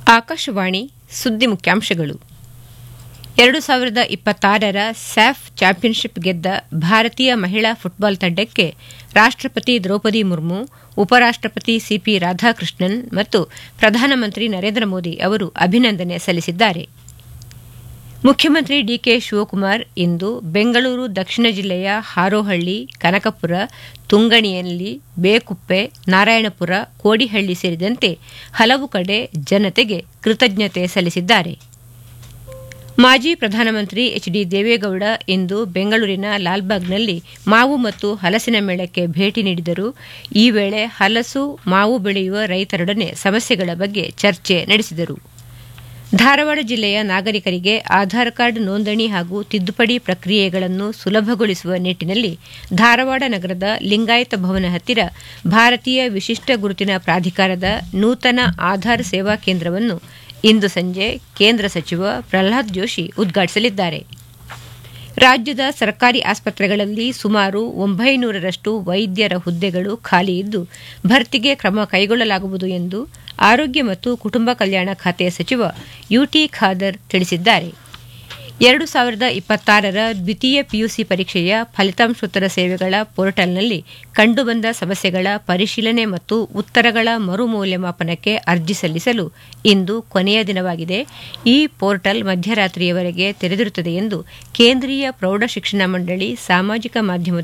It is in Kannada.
ಆಕಾಶವಾಣಿ ಸುದ್ದಿ ಮುಖ್ಯಾಂಶಗಳು ಎರಡು ಸಾವಿರದ ಇಪ್ಪತ್ತಾರರ ಸ್ಯಾಫ್ ಚಾಂಪಿಯನ್ಶಿಪ್ ಗೆದ್ದ ಭಾರತೀಯ ಮಹಿಳಾ ಫುಟ್ಬಾಲ್ ತಂಡಕ್ಕೆ ರಾಷ್ಟಪತಿ ದ್ರೌಪದಿ ಮುರ್ಮು ಉಪರಾಷ್ಟಪತಿ ಸಿಪಿ ರಾಧಾಕೃಷ್ಣನ್ ಮತ್ತು ಪ್ರಧಾನಮಂತ್ರಿ ನರೇಂದ್ರ ಮೋದಿ ಅವರು ಅಭಿನಂದನೆ ಸಲ್ಲಿಸಿದ್ದಾರೆ ಮುಖ್ಯಮಂತ್ರಿ ಡಿಕೆ ಶಿವಕುಮಾರ್ ಇಂದು ಬೆಂಗಳೂರು ದಕ್ಷಿಣ ಜಿಲ್ಲೆಯ ಹಾರೋಹಳ್ಳಿ ಕನಕಪುರ ತುಂಗಣಿಯಲ್ಲಿ ಬೇಕುಪ್ಪೆ ನಾರಾಯಣಪುರ ಕೋಡಿಹಳ್ಳಿ ಸೇರಿದಂತೆ ಹಲವು ಕಡೆ ಜನತೆಗೆ ಕೃತಜ್ಞತೆ ಸಲ್ಲಿಸಿದ್ದಾರೆ ಮಾಜಿ ಪ್ರಧಾನಮಂತ್ರಿ ಎಚ್ ಡಿ ದೇವೇಗೌಡ ಇಂದು ಬೆಂಗಳೂರಿನ ಲಾಲ್ಬಾಗ್ನಲ್ಲಿ ಮಾವು ಮತ್ತು ಹಲಸಿನ ಮೇಳಕ್ಕೆ ಭೇಟಿ ನೀಡಿದರು ಈ ವೇಳೆ ಹಲಸು ಮಾವು ಬೆಳೆಯುವ ರೈತರೊಡನೆ ಸಮಸ್ಯೆಗಳ ಬಗ್ಗೆ ಚರ್ಚೆ ನಡೆಸಿದರು ಧಾರವಾಡ ಜಿಲ್ಲೆಯ ನಾಗರಿಕರಿಗೆ ಆಧಾರ್ ಕಾರ್ಡ್ ನೋಂದಣಿ ಹಾಗೂ ತಿದ್ದುಪಡಿ ಪ್ರಕ್ರಿಯೆಗಳನ್ನು ಸುಲಭಗೊಳಿಸುವ ನಿಟ್ಟಿನಲ್ಲಿ ಧಾರವಾಡ ನಗರದ ಲಿಂಗಾಯತ ಭವನ ಹತ್ತಿರ ಭಾರತೀಯ ವಿಶಿಷ್ಟ ಗುರುತಿನ ಪ್ರಾಧಿಕಾರದ ನೂತನ ಆಧಾರ್ ಸೇವಾ ಕೇಂದ್ರವನ್ನು ಇಂದು ಸಂಜೆ ಕೇಂದ್ರ ಸಚಿವ ಪ್ರಹ್ಲಾದ್ ಜೋಶಿ ಉದ್ಘಾಟಿಸಲಿದ್ದಾರೆ ರಾಜ್ಯದ ಸರ್ಕಾರಿ ಆಸ್ಪತ್ರೆಗಳಲ್ಲಿ ಸುಮಾರು ಒಂಬೈನೂರರಷ್ಟು ವೈದ್ಯರ ಹುದ್ದೆಗಳು ಖಾಲಿ ಇದ್ದು ಭರ್ತಿಗೆ ಕ್ರಮ ಕೈಗೊಳ್ಳಲಾಗುವುದು ಎಂದು ಆರೋಗ್ಯ ಮತ್ತು ಕುಟುಂಬ ಕಲ್ಯಾಣ ಖಾತೆ ಸಚಿವ ಯುಟಿ ಖಾದರ್ ತಿಳಿಸಿದ್ದಾರೆ ಎರಡು ಸಾವಿರದ ಇಪ್ಪತ್ತಾರರ ದ್ವಿತೀಯ ಪಿಯುಸಿ ಪರೀಕ್ಷೆಯ ಫಲಿತಾಂಶೋತ್ತರ ಸೇವೆಗಳ ಪೋರ್ಟಲ್ನಲ್ಲಿ ಕಂಡುಬಂದ ಸಮಸ್ಯೆಗಳ ಪರಿಶೀಲನೆ ಮತ್ತು ಉತ್ತರಗಳ ಮರು ಮೌಲ್ಯಮಾಪನಕ್ಕೆ ಅರ್ಜಿ ಸಲ್ಲಿಸಲು ಇಂದು ಕೊನೆಯ ದಿನವಾಗಿದೆ ಈ ಪೋರ್ಟಲ್ ಮಧ್ಯರಾತ್ರಿಯವರೆಗೆ ತೆರೆದಿರುತ್ತದೆ ಎಂದು ಕೇಂದ್ರೀಯ ಪ್ರೌಢಶಿಕ್ಷಣ ಮಂಡಳಿ ಸಾಮಾಜಿಕ ಮಾಧ್ಯಮದ